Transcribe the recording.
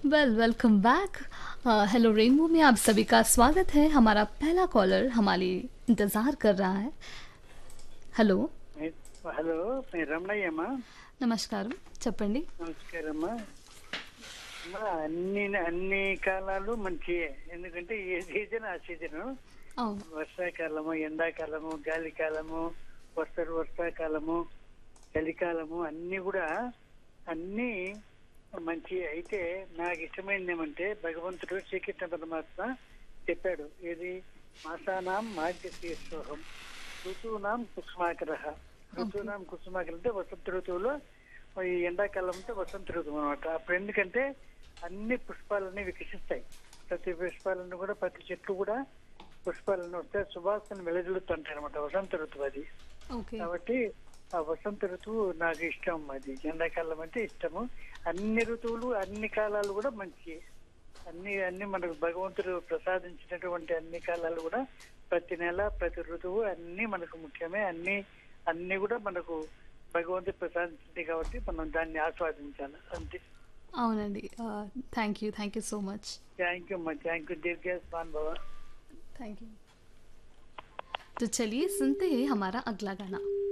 well welcome back hello Rainbow में आप सभी का स्वागत है हमारा पहला कॉलर हमारी इंतज़ार कर रहा है हेलो మే- హలో నేను రమణయ్యమ్మా నమస్కారం చెప్పండి నమస్కారమ్మా అమ్మా అన్ని అన్ని కాలాలు మంచియే ఎందుకంటే ఏ సీజన్ ఆ సీజను అవును వర్షాకాలము ఎండాకాలము గాలికాలము వర్ష వర్షాకాలము చలికాలము అన్ని కూడా అన్ని మంచి అయితే నాకు ఇష్టమైనది ఏమంటే భగవంతుడు శ్రీకృష్ణ పరమాత్మ చెప్పాడు ఏది మాసానాం మార్గశీర్షోహం ఋతువునాం కుసుమాకర ఋతువునాం కుసుమాకర అంటే వసంత ఋతువులో ఈ ఎండాకాలం అంటే వసంత ఋతువు అనమాట అప్పుడు ఎందుకంటే అన్ని పుష్పాలన్నీ వికసిస్తాయి ప్రతి పుష్పాలను కూడా ప్రతి చెట్లు కూడా పుష్పాలను వస్తే సువాసన వెలజల్లుతుంటాయి అనమాట వసంత ఋతువు అది ఓకే కాబట్టి ఆ వసంత ఋతువు నాకు ఇష్టం అది ఎండాకాలం అంటే ఇష్టము అన్ని ఋతువులు అన్ని కాలాలు కూడా మంచి అన్ని అన్ని మనకు భగవంతుడు ప్రసాదించినటువంటి అన్ని కాలాలు కూడా ప్రతి నెల ప్రతి ఋతువు అన్ని మనకు ముఖ్యమే అన్ని అన్ని కూడా మనకు భగవంతుడు ప్రసాదించింది కాబట్టి మనం దాన్ని ఆస్వాదించాలి అంతే అవునండి thank you thank you so much thank you అమ్మా థ్యాంక్ యూ దీర్ఘస్మాన్ బాబా थैंक यू तो चलिए सुनते हैं हमारा अगला गाना